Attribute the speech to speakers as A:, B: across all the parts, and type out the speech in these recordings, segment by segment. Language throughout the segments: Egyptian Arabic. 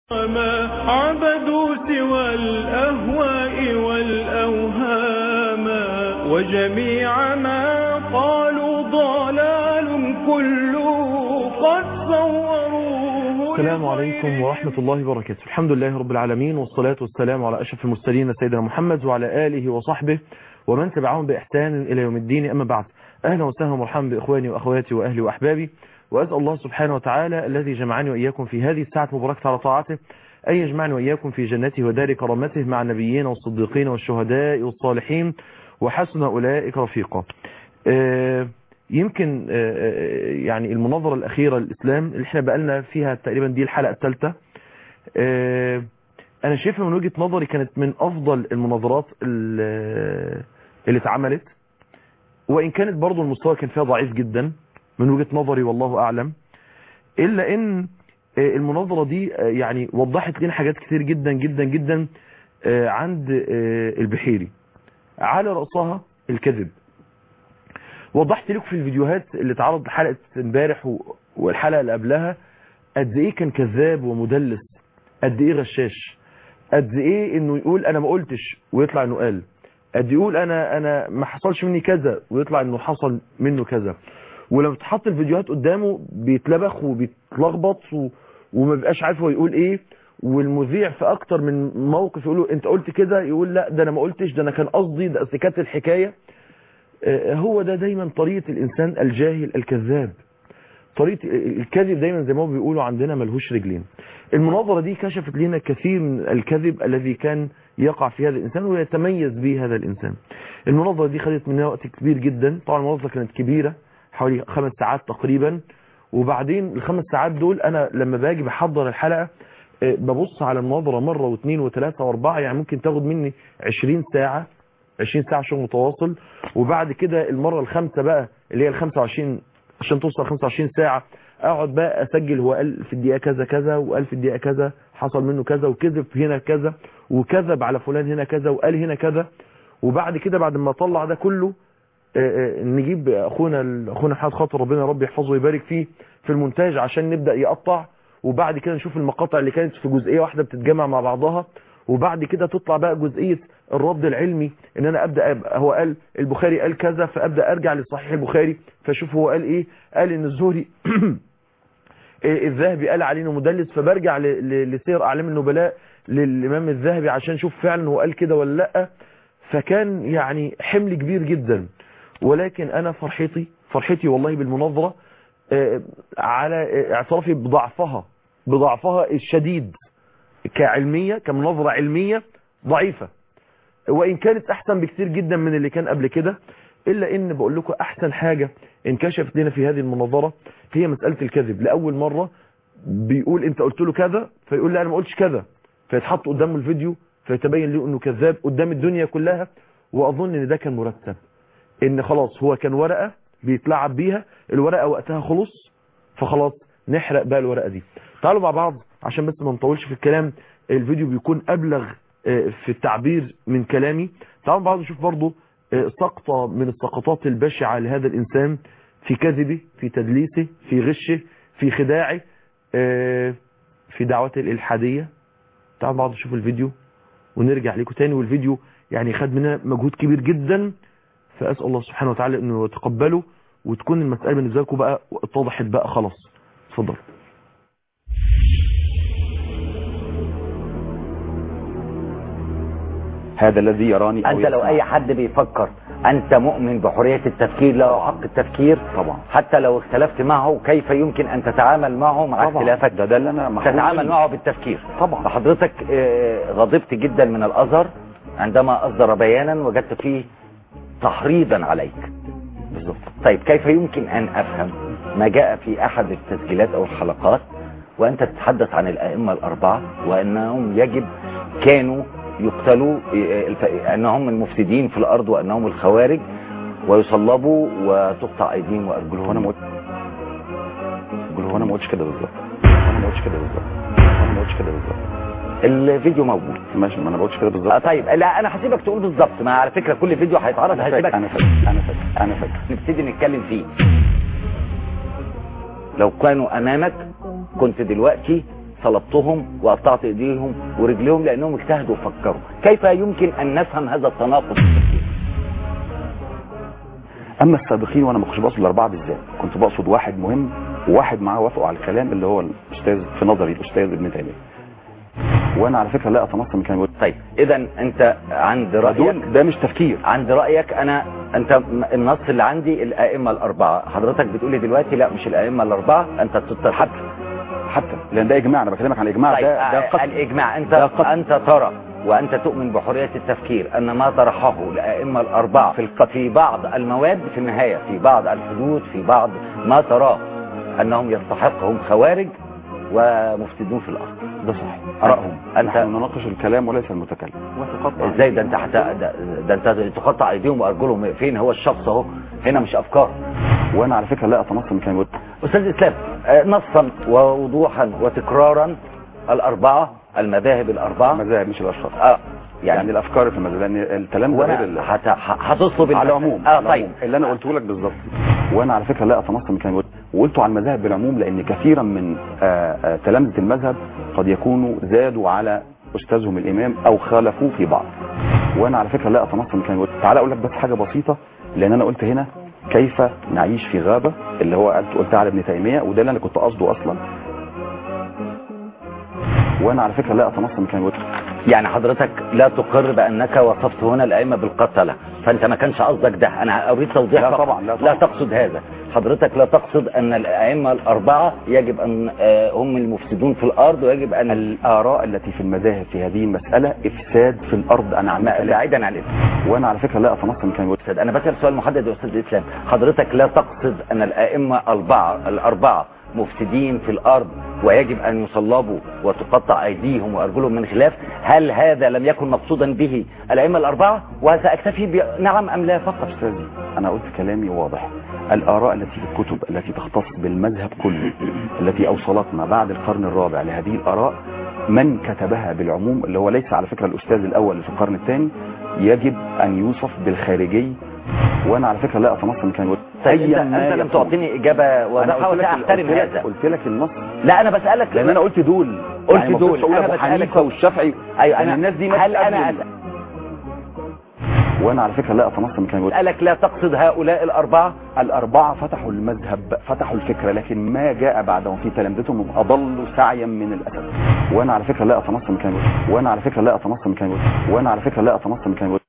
A: وما عبدوا سوى الأهواء والأوهام وجميع ما قالوا ضلال كله قد صوروه
B: السلام عليكم ورحمة الله وبركاته الحمد لله رب العالمين والصلاة والسلام على أشرف المرسلين سيدنا محمد وعلى آله وصحبه ومن تبعهم بإحسان إلى يوم الدين أما بعد أهلا وسهلا ومرحبا بإخواني وأخواتي وأهلي وأحبابي وأسأل الله سبحانه وتعالى الذي جمعني وإياكم في هذه الساعة مباركة على طاعته أن يجمعني وإياكم في جنته ودار كرامته مع النبيين والصديقين والشهداء والصالحين وحسن أولئك رفيقا آه، يمكن آه، يعني المناظرة الأخيرة للإسلام اللي احنا بقالنا فيها تقريبا دي الحلقة الثالثة آه، أنا شايفها من وجهة نظري كانت من أفضل المناظرات اللي اللي اتعملت وإن كانت برضو المستوى كان فيها ضعيف جدا من وجهة نظري والله أعلم إلا إن المناظرة دي يعني وضحت لنا حاجات كتير جدا جدا جدا عند البحيري على رأسها الكذب وضحت لكم في الفيديوهات اللي اتعرض حلقة امبارح والحلقة اللي قبلها قد ايه كان كذاب ومدلس قد ايه غشاش قد ايه انه يقول انا ما قلتش ويطلع انه قال قد يقول انا انا ما حصلش مني كذا ويطلع انه حصل منه كذا ولما تحط الفيديوهات قدامه بيتلبخ وبيتلخبط و... وما بيبقاش عارف هو يقول ايه والمذيع في اكتر من موقف يقول له انت قلت كده يقول لا ده انا ما قلتش ده انا كان قصدي ده اصل كانت الحكايه آه، هو ده دايما طريقه الانسان الجاهل الكذاب طريقه الكذب دايما زي ما هم بيقولوا عندنا ملهوش رجلين المناظره دي كشفت لنا كثير من الكذب الذي كان يقع في هذا الانسان ويتميز به هذا الانسان المناظره دي خدت مننا وقت كبير جدا طبعا المناظره كانت كبيره حوالي خمس ساعات تقريبا وبعدين الخمس ساعات دول انا لما باجي بحضر الحلقه آه، ببص على المناظره مره واثنين وثلاثه واربعه يعني ممكن تاخد مني 20 ساعه 20 ساعه شغل متواصل وبعد كده المره الخامسه بقى اللي هي ال 25 عشان توصل 25 ساعه اقعد بقى اسجل هو قال في الدقيقه كذا كذا وقال في الدقيقه كذا حصل منه كذا وكذب هنا كذا وكذب على فلان هنا كذا وقال هنا كذا وبعد كده بعد ما اطلع ده كله آه، آه، نجيب اخونا اخونا حاد خاطر ربنا ربي يحفظه ويبارك فيه في المونتاج عشان نبدا يقطع وبعد كده نشوف المقاطع اللي كانت في جزئيه واحده بتتجمع مع بعضها وبعد كده تطلع بقى جزئيه الرد العلمي ان انا ابدا أبقى هو قال البخاري قال كذا فابدا ارجع لصحيح البخاري فاشوف هو قال ايه قال ان الزهري الذهبي قال عليه انه مدلس فبرجع ل- ل- لسير اعلام النبلاء للامام الذهبي عشان اشوف فعلا هو قال كده ولا لا فكان يعني حمل كبير جدا ولكن انا فرحتي فرحتي والله بالمناظره آه، على اعترافي بضعفها بضعفها الشديد كعلمية كمناظرة علمية ضعيفة وإن كانت أحسن بكثير جدا من اللي كان قبل كده إلا إن بقول لكم أحسن حاجة انكشفت لنا في هذه المناظرة هي مسألة الكذب لأول مرة بيقول أنت قلت له كذا فيقول لا أنا ما قلتش كذا فيتحط قدامه الفيديو فيتبين له أنه كذاب قدام الدنيا كلها وأظن أن ده كان مرتب ان خلاص هو كان ورقة بيتلعب بيها الورقة وقتها خلص فخلاص نحرق بقى الورقة دي تعالوا مع بعض عشان بس ما نطولش في الكلام الفيديو بيكون ابلغ آه، في التعبير من كلامي تعالوا مع بعض نشوف برضو آه، سقطة من السقطات البشعة لهذا الانسان في كذبه في تدليسه في غشه في خداعه آه، في دعوته الالحادية تعالوا مع بعض نشوف الفيديو ونرجع لكم تاني والفيديو يعني خد مننا مجهود كبير جدا فأسأل الله سبحانه وتعالى أنه يتقبله وتكون المسألة بالنسبة لكم بقى اتضحت بقى خلاص اتفضل
C: هذا الذي يراني أو
D: انت لو
C: يسمع.
D: اي حد بيفكر انت مؤمن بحرية التفكير له حق التفكير
C: طبعا
D: حتى لو اختلفت معه كيف يمكن ان تتعامل معه مع
C: طبعا
D: اختلافك
C: ده ده اللي انا محروم
D: تتعامل
C: منه.
D: معه بالتفكير
C: طبعا
D: فحضرتك آه، غضبت جدا من الازهر عندما اصدر بيانا وجدت فيه تحريضا عليك
C: بالظبط
D: طيب كيف يمكن ان افهم ما جاء في احد التسجيلات او الحلقات وانت تتحدث عن الائمه الاربعه وانهم يجب كانوا يقتلوا آه، الف- انهم المفسدين في الارض وانهم الخوارج ويصلبوا وتقطع ايديهم وارجلهم
C: وانا ما قلت هو انا ما قلتش كده بالظبط انا ما قلتش كده بالظبط انا ما قلتش كده بالظبط
D: الفيديو موجود
C: ماشي ما انا ما قلتش كده
D: آه
C: بالظبط
D: طيب لا انا هسيبك تقول بالظبط ما على فكره كل فيديو هيتعرض
C: انا فاكر
D: هسيبك
C: انا فاكر انا فاكر انا فاكر
D: نبتدي نتكلم فيه لو كانوا امامك كنت دلوقتي صلبتهم وقطعت ايديهم ورجليهم لانهم اجتهدوا وفكروا كيف يمكن ان نفهم هذا التناقض
C: اما السابقين وانا ما كنتش بقصد الاربعه بالذات كنت بقصد واحد مهم وواحد معاه وافقوا على الكلام اللي هو الاستاذ في نظري الاستاذ ابن تيميه وانا على فكره لا اتنصر من كلام
D: طيب اذا انت عند رايك
C: دول ده مش تفكير
D: عند رايك انا انت م- النص اللي عندي الائمه الاربعه حضرتك بتقولي دلوقتي لا مش الائمه الاربعه انت تتفق
C: حتى حتى لان ده اجماع انا بكلمك عن اجماع
D: طيب
C: ده ده
D: آه،
C: قتل
D: الاجماع انت
C: ده قتل.
D: انت ترى وانت تؤمن بحريه التفكير ان ما طرحه الائمه الاربعه في الق- في بعض المواد في النهايه في بعض الحدود في بعض ما تراه انهم يستحقهم خوارج ومفسدون في الارض
C: ده صح ارائهم
D: أنت-
C: نحن نناقش الكلام وليس المتكلم وتقطع
D: ازاي ده انت حتى ده, ده انت تقطع ايديهم وارجلهم فين هو الشخص اهو هنا مش افكار
C: وانا على فكره لا اتنصر من كلام
D: استاذ اسلام آه، نصا ووضوحا وتكرارا الاربعه المذاهب الاربعه
C: مذاهب مش الاشخاص
D: اه
C: يعني,
D: يعني
C: الافكار في المذاهب لان الكلام ده غير
D: وانا
C: ال-
D: هت- ه- هتصلب
C: على
D: المسألة.
C: العموم
D: اه
C: على
D: طيب
C: العموم. اللي انا قلته لك بالظبط وانا على فكره لا اتنصر من كلام وقلته على المذاهب بالعموم لان كثيرا من آه، آه، تلامذه المذهب قد يكونوا زادوا على استاذهم الامام او خالفوه في بعض وانا على فكره لا اتنصر من كلام تعال اقول لك بس حاجه بسيطه لان انا قلت هنا كيف نعيش في غابه اللي هو قلت قلتها على ابن تيميه وده اللي انا كنت قصده اصلا وانا على فكره لا اتنصر من كلام
D: يعني حضرتك لا تقر بانك وصفت هنا الائمه بالقتله فانت ما كانش قصدك ده انا اريد توضيح
C: لا
D: فقط.
C: طبعا، لا
D: لا
C: طبعا.
D: تقصد هذا حضرتك لا تقصد ان الائمه الاربعه يجب ان آه، هم المفسدون في الارض ويجب ان
C: الاراء التي في المذاهب في هذه المساله افساد في الارض انا عن
D: ما-
C: كلام.
D: بعيدا عن الاسم
C: وانا على فكره لا اتنصر من كلام
D: أستاذ، انا بسال سؤال محدد يا استاذ اسلام حضرتك لا تقصد ان الائمه الاربعه الاربعه مفسدين في الارض ويجب ان يصلبوا وتقطع ايديهم وارجلهم من خلاف هل هذا لم يكن مقصودا به الائمه الاربعه وساكتفي بنعم ام لا فقط
C: استاذي انا قلت كلامي واضح الاراء التي في الكتب التي تختص بالمذهب كله التي اوصلتنا بعد القرن الرابع لهذه الاراء من كتبها بالعموم اللي هو ليس على فكره الاستاذ الاول اللي في القرن الثاني يجب ان يوصف بالخارجي وانا على فكره لا اتنصر من كلام
D: طيب انت,
C: أياً ما
D: انت لم
C: يكون.
D: تعطيني اجابه
C: أنا
D: واضحه
C: قلت لك-
D: وساحترم
C: قلت لك-
D: هذا
C: قلت لك النص
D: لا انا بسالك
C: لان انا قلت دول
D: قلت
C: يعني ما
D: دول.
C: كنتش اقول
D: أنا
C: ابو
D: بسألك-
C: حنيفه والشافعي
D: ايوه
C: لأن
D: انا
C: الناس دي ماتت
D: هل انا
C: قبل وانا على فكره لا اتنصر من كلام
D: اسالك لا تقصد هؤلاء الاربعه
C: الأربعة فتحوا المذهب فتحوا الفكرة لكن ما جاء بعدهم في تلامذتهم أضلوا سعيا من الأسد وأنا على فكرة لا أتنصر من كلام وأنا على فكرة لا أتنصر من كلام وأنا على فكرة لا أتنصر من كلام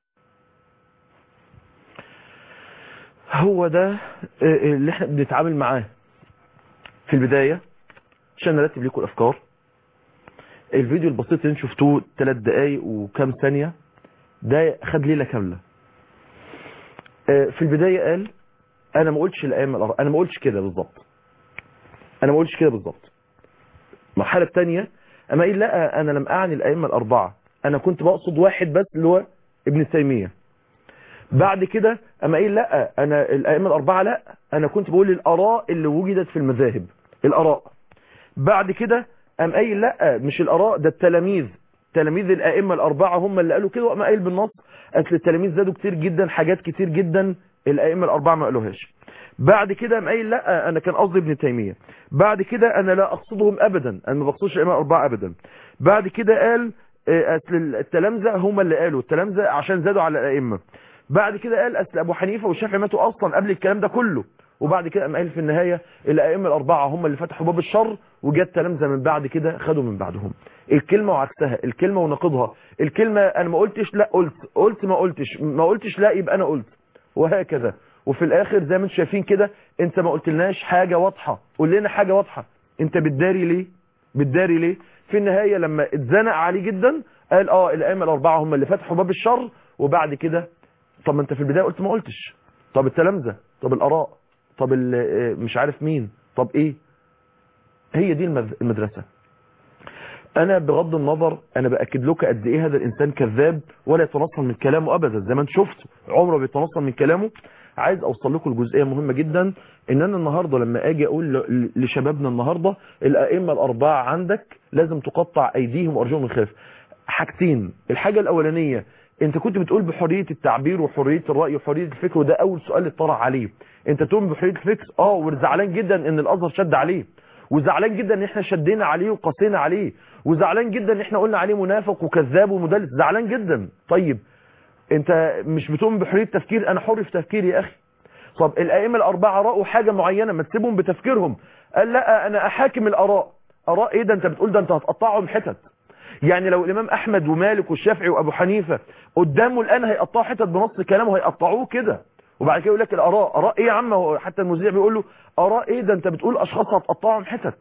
B: هو ده آه، اللي احنا بنتعامل معاه في البداية عشان نرتب لكم الافكار الفيديو البسيط اللي انتوا شفتوه 3 دقايق وكام ثانية ده خد ليلة كاملة آه، في البداية قال انا ما قلتش الائمه الأربعة انا ما قلتش كده بالظبط انا ما قلتش كده بالظبط المرحلة الثانية اما قال لا انا لم اعني الائمة الاربعة انا كنت بقصد واحد بس اللي هو ابن تيمية بعد كده اما قايل لا انا الائمه الاربعه لا انا كنت بقول الاراء اللي وجدت في المذاهب الاراء بعد كده قام قايل لا مش الاراء ده التلاميذ تلاميذ الائمه الاربعه هم اللي قالوا كده وقام قايل بالنص اصل التلاميذ زادوا كتير جدا حاجات كتير جدا الائمه الاربعه ما قالوهاش بعد كده قام قايل لا انا كان قصدي ابن تيميه بعد كده انا لا اقصدهم ابدا انا ما بقصدش الائمه الاربعه ابدا بعد كده قال آه، اصل التلامذه هم اللي قالوا التلامذه عشان زادوا على الائمه بعد كده قال اصل ابو حنيفه والشافعي ماتوا اصلا قبل الكلام ده كله وبعد كده قام قال في النهايه الائمه الاربعه هم اللي فتحوا باب الشر وجت تلامذه من بعد كده خدوا من بعدهم الكلمه وعكسها الكلمه ونقضها الكلمه انا ما قلتش لا قلت قلت ما قلتش ما قلتش لا يبقى انا قلت وهكذا وفي الاخر زي ما انتم شايفين كده انت ما قلتلناش حاجه واضحه قول لنا حاجه واضحه انت بتداري ليه بتداري ليه في النهايه لما اتزنق عليه جدا قال اه الائمه الاربعه هم اللي فتحوا باب الشر وبعد كده طب ما انت في البدايه قلت ما قلتش طب التلامذه طب الاراء طب ال- اه مش عارف مين طب ايه هي دي المد- المدرسه انا بغض النظر انا باكد لك قد ايه هذا الانسان كذاب ولا يتنصل من كلامه ابدا زي ما انت شفت عمره بيتنصل من كلامه عايز اوصل لكم الجزئيه مهمه جدا ان انا النهارده لما اجي اقول ل- لشبابنا النهارده الائمه الاربعه عندك لازم تقطع ايديهم وارجلهم من خلاف حاجتين الحاجه الاولانيه انت كنت بتقول بحريه التعبير وحريه الراي وحريه الفكر وده اول سؤال اتطرح عليه انت تقول بحريه الفكر اه وزعلان جدا ان الازهر شد عليه وزعلان جدا ان احنا شدينا عليه وقصينا عليه وزعلان جدا ان احنا قلنا عليه منافق وكذاب ومدلس زعلان جدا طيب انت مش بتؤمن بحريه التفكير انا حر في تفكيري يا اخي طب الائمه الاربعه راوا حاجه معينه ما تسيبهم بتفكيرهم قال لا انا احاكم الاراء اراء ايه ده انت بتقول ده انت هتقطعهم حتت يعني لو الامام احمد ومالك والشافعي وابو حنيفه قدامه الان هيقطعوا حتت بنص كلامه هيقطعوه كده وبعد كده يقول لك الاراء اراء ايه يا عم هو حتى المذيع بيقول له اراء ايه ده انت بتقول اشخاص هتقطعهم حتت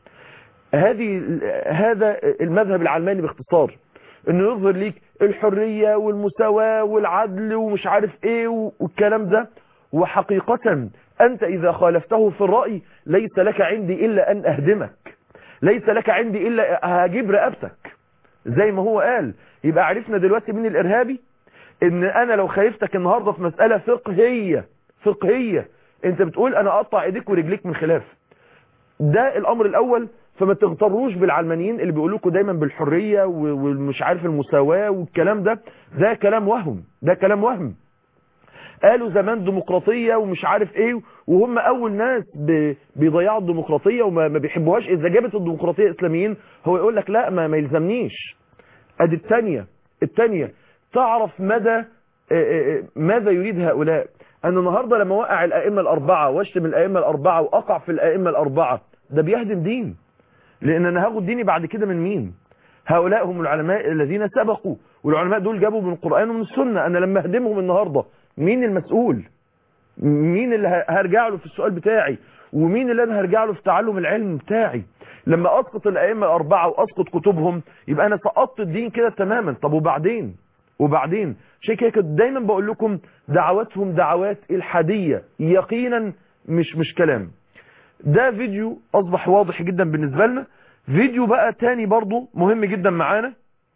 B: هذه هذا المذهب العلماني باختصار انه يظهر ليك الحرية والمساواة والعدل ومش عارف ايه والكلام ده وحقيقة انت اذا خالفته في الرأي ليس لك عندي الا ان اهدمك ليس لك عندي الا هجيب رقبتك زي ما هو قال يبقى عرفنا دلوقتي من الارهابي ان انا لو خالفتك النهاردة في مسألة فقهية فقهية انت بتقول انا اقطع ايديك ورجليك من خلاف ده الامر الاول فما تغتروش بالعلمانيين اللي بيقولوا لكم دايما بالحرية ومش عارف المساواة والكلام ده ده كلام وهم ده كلام وهم قالوا زمان ديمقراطية ومش عارف ايه وهم اول ناس بيضيعوا الديمقراطية وما ما بيحبوهاش اذا جابت الديمقراطية اسلاميين هو يقول لك لا ما, ما يلزمنيش ادي الثانية الثانية تعرف مدى ماذا يريد هؤلاء انا النهاردة لما وقع الائمة الاربعة واشتم الائمة الاربعة واقع في الائمة الاربعة ده بيهدم دين لان انا هاخد ديني بعد كده من مين هؤلاء هم العلماء الذين سبقوا والعلماء دول جابوا من القرآن ومن السنة انا لما اهدمهم النهاردة مين المسؤول مين اللي هرجع له في السؤال بتاعي ومين اللي انا هرجع له في تعلم العلم بتاعي لما اسقط الائمه الاربعه واسقط كتبهم يبقى انا سقطت الدين كده تماما طب وبعدين وبعدين شيء كده دايما بقول لكم دعواتهم دعوات الحاديه يقينا مش مش كلام ده فيديو اصبح واضح جدا بالنسبه لنا فيديو بقى تاني برضو مهم جدا معانا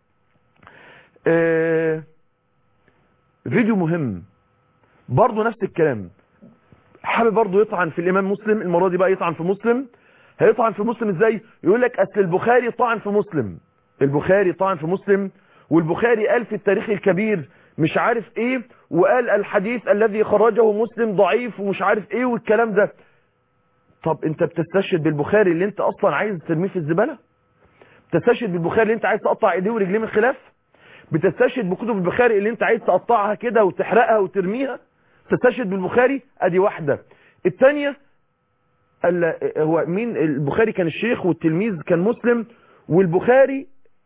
B: آه فيديو مهم برضو نفس الكلام حابب برضو يطعن في الامام مسلم المرة دي بقى يطعن في مسلم هيطعن في مسلم ازاي يقول لك اصل البخاري طعن في مسلم البخاري طعن في مسلم والبخاري قال في التاريخ الكبير مش عارف ايه وقال الحديث الذي خرجه مسلم ضعيف ومش عارف ايه والكلام ده طب انت بتستشهد بالبخاري اللي انت اصلا عايز ترميه في الزبالة بتستشهد بالبخاري اللي انت عايز تقطع ايديه ورجليه من خلاف بتستشهد بكتب البخاري اللي انت عايز تقطعها كده وتحرقها وترميها تستشهد بالبخاري ادي واحدة الثانية هو مين البخاري كان الشيخ والتلميذ كان مسلم والبخاري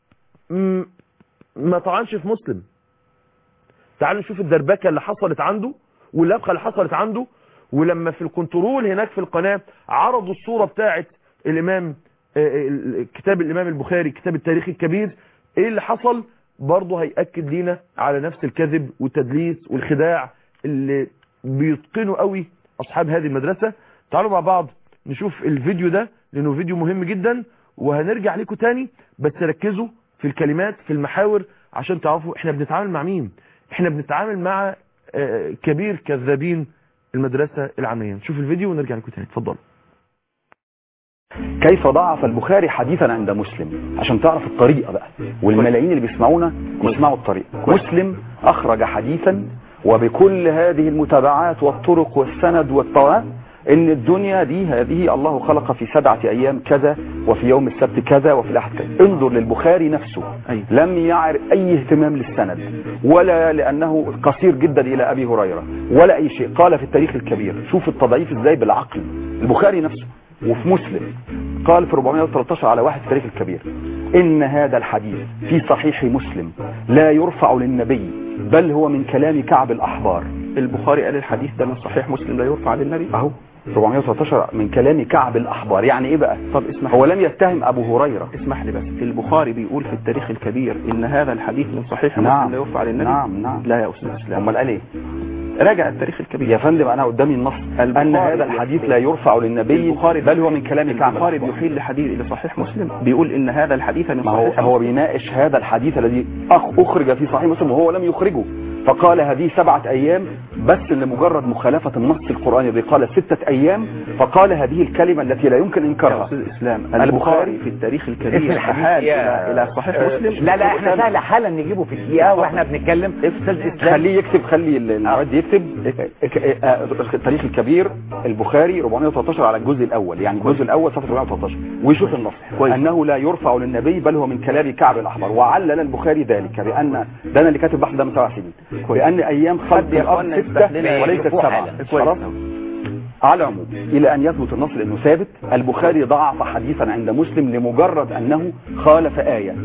B: ما طعنش في مسلم تعالوا نشوف الدربكة اللي حصلت عنده واللبخة اللي حصلت عنده ولما في الكنترول هناك في القناة عرضوا الصورة بتاعت الامام كتاب الامام البخاري كتاب التاريخ الكبير ايه اللي حصل برضه هيأكد لينا على نفس الكذب والتدليس والخداع اللي بيتقنوا قوي اصحاب هذه المدرسة تعالوا مع بعض نشوف الفيديو ده لانه فيديو مهم جدا وهنرجع لكم تاني بس ركزوا في الكلمات في المحاور عشان تعرفوا احنا بنتعامل مع مين احنا بنتعامل مع كبير كذابين المدرسة العامية نشوف الفيديو ونرجع لكم تاني اتفضلوا
C: كيف ضعف البخاري حديثا عند مسلم عشان تعرف الطريقة بقى والملايين اللي بيسمعونا يسمعوا الطريقة مسلم أخرج حديثا وبكل هذه المتابعات والطرق والسند والطوات ان الدنيا دي هذه الله خلق في سبعة ايام كذا وفي يوم السبت كذا وفي الاحد كذا انظر للبخاري نفسه
B: أي.
C: لم يعر اي اهتمام للسند ولا لانه قصير جدا الى ابي هريرة ولا اي شيء قال في التاريخ الكبير شوف التضعيف ازاي بالعقل البخاري نفسه وفي مسلم قال في 413 على واحد في التاريخ الكبير ان هذا الحديث في صحيح مسلم لا يرفع للنبي بل هو من كلام كعب الاحبار
E: البخاري قال الحديث ده من صحيح مسلم لا يرفع للنبي
C: اهو 413 من كلام كعب الاحبار يعني ايه بقى
E: طب اسمح
C: هو لم يتهم ابو هريرة
E: اسمح لي بس البخاري بيقول في التاريخ الكبير ان هذا الحديث من صحيح مسلم
C: نعم
E: لا يرفع للنبي
C: نعم نعم
E: لا يا استاذ اسلام
C: امال قال ايه
E: راجع التاريخ الكبير
C: يا فندم انا قدامي النص ان
E: البخاري
C: هذا الحديث لا يرفع للنبي
E: البخاري
C: بل هو من كلام كعب
E: البخاري
C: الأحبار.
E: بيحيل لحديث لصحيح مسلم بيقول ان هذا الحديث من
C: ما هو
E: صحيح
C: هو
E: مسلم.
C: بيناقش هذا الحديث الذي أخ- اخرج في صحيح مسلم وهو لم يخرجه فقال هذه سبعة أيام بس لمجرد مخالفة النص القرآني الذي قال ستة أيام فقال هذه الكلمة التي لا يمكن
E: يا
C: إنكارها
E: أستاذ الإسلام
C: البخاري
E: البخاري في التاريخ
D: اسم
E: الكبير
D: الحديث
E: أحال
D: يا-
E: إلى إلى صحيح مسلم
D: لا لا احنا سهل حالا نجيبه في دقيقه واحنا بنتكلم استاذ اسلام
C: خليه يكتب خلي المعد يكتب ك- آه، التاريخ الكبير البخاري 413 على الجزء الاول يعني الجزء الاول صفحه 413 ويشوف النص
E: كويس.
C: انه لا يرفع للنبي بل هو من كلام كعب الاحبر وعلل البخاري ذلك بان ده انا اللي كاتب بحث ده من سبع سنين بان ايام خلق
E: حد يا
C: الارض
E: إخوانا
C: سته
E: يفتح لنا
C: وليست
D: يشوفوه
C: سبعه
D: حالا.
E: كويس.
C: خلاص على العموم الى ان يثبت النص لانه ثابت البخاري ضعف حديثا عند مسلم لمجرد انه خالف ايه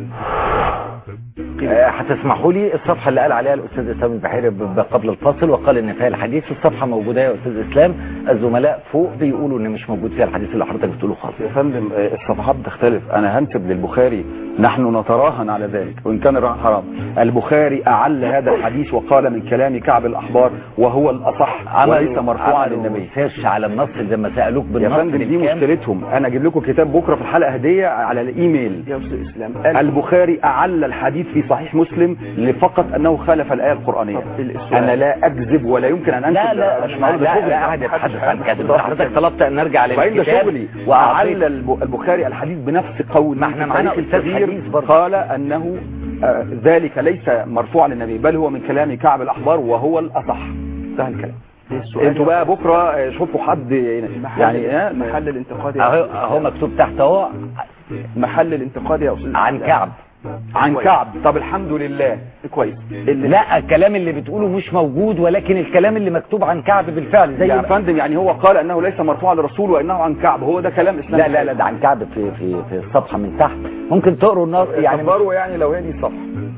D: آه، هتسمحوا لي الصفحه اللي قال عليها الاستاذ اسلام البحيري ب- ب- قبل الفاصل وقال ان فيها الحديث الصفحه موجوده يا استاذ اسلام الزملاء فوق بيقولوا ان مش موجود فيها الحديث اللي حضرتك بتقوله خالص
C: يا فندم آه، الصفحات بتختلف انا هنسب للبخاري نحن نتراهن على ذلك وان كان الرهن حرام البخاري اعل هذا الحديث وقال من كلام كعب الاحبار وهو الاصح وليس مرفوعا
D: عملوا
C: للنبي
D: سيرش على النص زي ما سالوك
C: يا
D: بالنص
C: فندم دي
D: بالكامل.
C: مشكلتهم انا اجيب لكم كتاب بكره في الحلقه هديه على الايميل
E: يا أستاذ إسلام
C: البخاري اعل الحديث في صحيح مسلم لفقط انه خالف الايه القرانيه
E: طب السؤال.
C: انا لا اكذب ولا يمكن ان انسب
D: لا لا
C: مش
D: لا
C: معقول ده
D: لا,
C: شغلي.
D: لا احد يتحدث عن كذا
C: بالظبط
D: حضرتك
C: كده.
D: طلبت ان نرجع
C: وبعدين ده
D: للكتاب
C: شغلي
D: وأعطيت
C: وعلل الب- البخاري الحديث بنفس قول
D: ما احنا معانا
C: التاريخ
D: أستاذ
C: الكبير
D: حديث برضه.
C: قال انه آه، ذلك ليس مرفوعا للنبي بل هو من كلام كعب الاحبار وهو الاصح انتهى الكلام
E: السؤال
C: انتوا بقى بكره آه، شوفوا حد
E: محل
C: يعني آه،
E: محل الانتقاد يا
D: اهو
E: أستاذ
D: اهو
E: إسلام.
D: مكتوب تحت اهو
E: محل الانتقاد يا أستاذ
D: عن
E: إسلام.
D: كعب
C: عن
E: كويس.
C: كعب طب الحمد لله
E: كويس
D: لا الكلام اللي بتقوله مش موجود ولكن الكلام اللي مكتوب عن كعب بالفعل زي
C: يا
D: ما
C: فندم يعني هو قال انه ليس مرفوعا للرسول وانه عن كعب هو ده كلام اسلام
D: لا لا لا ده عن كعب في في في الصفحه من تحت ممكن تقروا النص
C: يعني
D: يعني
C: كبروا يعني لو هي دي الصفحه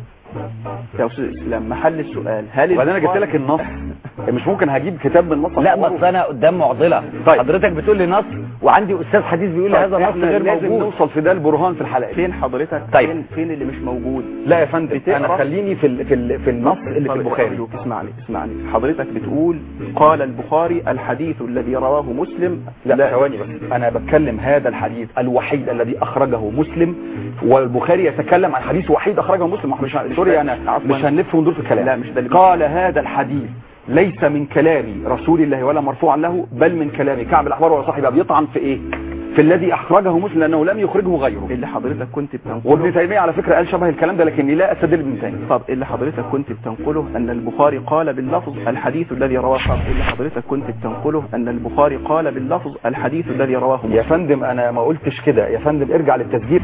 E: يا أستاذ إسلام محل السؤال هل
C: وبعدين انا جبت
E: البخاري-
C: لك النص مش ممكن هجيب كتاب من النص
D: لا
C: أصوره.
D: ما انا قدام معضله
C: طيب.
D: حضرتك بتقول لي نص وعندي استاذ حديث بيقول لي
C: طيب،
D: هذا النص
C: احنا
D: غير
C: لازم
D: موجود
C: نوصل في ده البرهان في الحلقه
E: فين حضرتك
C: طيب.
E: فين فين اللي مش موجود
C: لا يا فندم
E: بتقرأ؟
C: انا خليني في ال في ال في النص اللي في
E: طب
C: البخاري
E: أرجوك اسمعني اسمعني حضرتك بتقول قال البخاري الحديث الذي رواه مسلم
C: لا ثواني بس انا بتكلم هذا الحديث الوحيد الذي اخرجه مسلم والبخاري يتكلم عن حديث وحيد اخرجه مسلم مش سوري انا
E: عفواً.
C: مش هنلف وندور في الكلام
E: لا، مش ده اللي-
C: قال هذا الحديث ليس من كلام رسول الله ولا مرفوعا له بل من كلام كعب الاحبار وصاحبه بيطعن في ايه في الذي اخرجه مسلم لانه لم يخرجه غيره
E: اللي حضرتك كنت
C: وابن
E: بتنقله
C: تيميه على فكره قال شبه الكلام ده لكني لا استدل بابن تيميه
E: طب اللي حضرتك كنت بتنقله ان البخاري قال باللفظ الحديث الذي رواه طب اللي حضرتك كنت بتنقله ان البخاري قال باللفظ الحديث الذي رواه
C: يا
E: مسلم
C: فندم انا ما قلتش كده يا فندم ارجع للتسجيل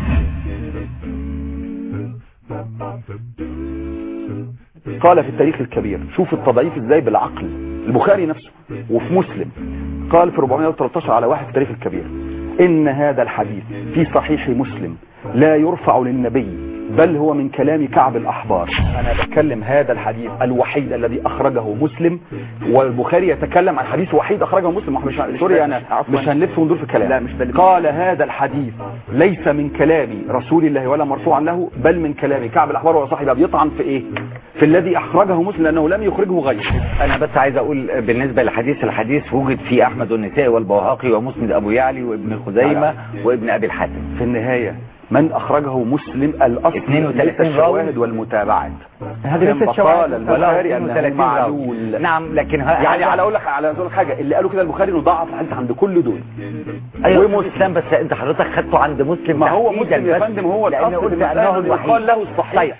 C: قال في التاريخ الكبير شوف التضعيف ازاي بالعقل البخاري نفسه وفي مسلم قال في 413 على واحد في التاريخ الكبير ان هذا الحديث في صحيح مسلم لا يرفع للنبي بل هو من كلام كعب الأحبار أنا بتكلم هذا الحديث الوحيد الذي أخرجه مسلم والبخاري يتكلم عن حديث وحيد أخرجه مسلم مش سوري أنا
E: عفواً.
C: مش هنلف وندور في الكلام
E: لا، مش ده اللي-
C: قال هذا الحديث ليس من كلام رسول الله ولا مرفوعا له بل من كلام كعب الأحبار وصاحبه بيطعن في إيه في الذي أخرجه مسلم لأنه لم يخرجه غيره
D: انا بس عايز اقول بالنسبه لحديث الحديث وجد فيه احمد والنسائي والبوهقي ومسند ابو يعلي وابن خزيمه وابن ابي الحاتم
C: في النهاية من أخرجه مسلم الأصل
D: 32
C: ليس الشواهد
D: راوي.
C: والمتابعات
D: هذه
C: كان
D: ليست شواهد
C: بطال
D: ولا
C: البخاري أنه
D: 32
C: معلول
D: راوي. نعم لكن ه-
C: يعني
D: هذا-
C: على اقول لك على اقول لك حاجه اللي قالوا كده البخاري انه ضعف الحديث عند كل دول
D: ايوه
C: ومسلم.
D: مسلم بس انت حضرتك خدته عند مسلم
C: ما هو
D: تحديداً
C: مسلم يا
D: بس،
C: فندم هو
D: لان
C: الاصل
D: قلت
C: في
D: انه
C: المسألة
D: الوحيد
C: يقال له الصحيح
D: طيب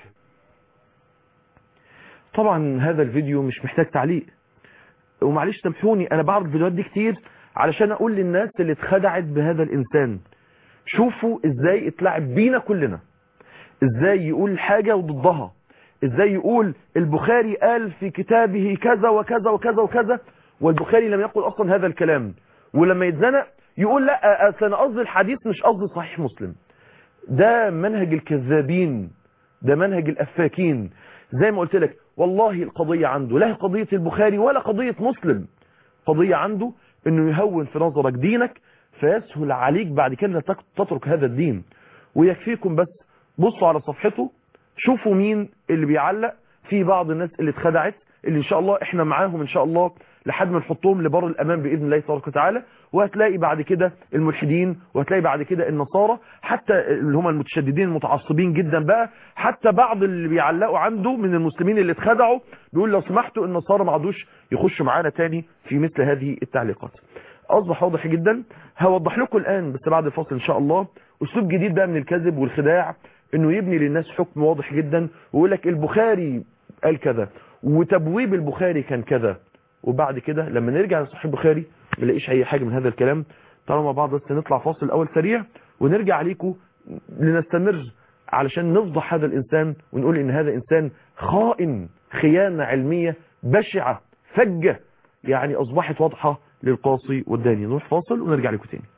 B: طبعا هذا الفيديو مش محتاج تعليق ومعلش سامحوني انا بعرض الفيديوهات دي كتير علشان اقول للناس اللي اتخدعت بهذا الانسان شوفوا ازاي اتلعب بينا كلنا ازاي يقول حاجة وضدها ازاي يقول البخاري قال في كتابه كذا وكذا وكذا وكذا والبخاري لم يقل اصلا هذا الكلام ولما يتزنق يقول لا اصل انا قصدي الحديث مش قصدي صحيح مسلم ده منهج الكذابين ده منهج الافاكين زي ما قلت لك والله القضية عنده لا هي قضية البخاري ولا قضية مسلم قضية عنده انه يهون في نظرك دينك فيسهل عليك بعد كده انك تترك هذا الدين ويكفيكم بس بصوا على صفحته شوفوا مين اللي بيعلق في بعض الناس اللي اتخدعت اللي ان شاء الله احنا معاهم ان شاء الله لحد ما نحطهم لبر الامان باذن الله تبارك وتعالى وهتلاقي بعد كده الملحدين وهتلاقي بعد كده النصارى حتى اللي هم المتشددين المتعصبين جدا بقى حتى بعض اللي بيعلقوا عنده من المسلمين اللي اتخدعوا بيقول لو سمحتوا النصارى ما عادوش يخشوا معانا تاني في مثل هذه التعليقات اصبح واضح جدا هوضح لكم الان بس بعد الفصل ان شاء الله اسلوب جديد بقى من الكذب والخداع انه يبني للناس حكم واضح جدا ويقول لك البخاري قال كذا وتبويب البخاري كان كذا وبعد كده لما نرجع لصحيح البخاري ما نلاقيش اي حاجه من هذا الكلام تعالوا مع بعض بس نطلع فاصل الاول سريع ونرجع عليكم لنستمر علشان نفضح هذا الانسان ونقول ان هذا انسان خائن خيانه علميه بشعه فجه يعني اصبحت واضحه للقاصي والداني نروح فاصل ونرجع لكم تاني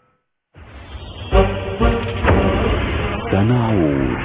C: سنعود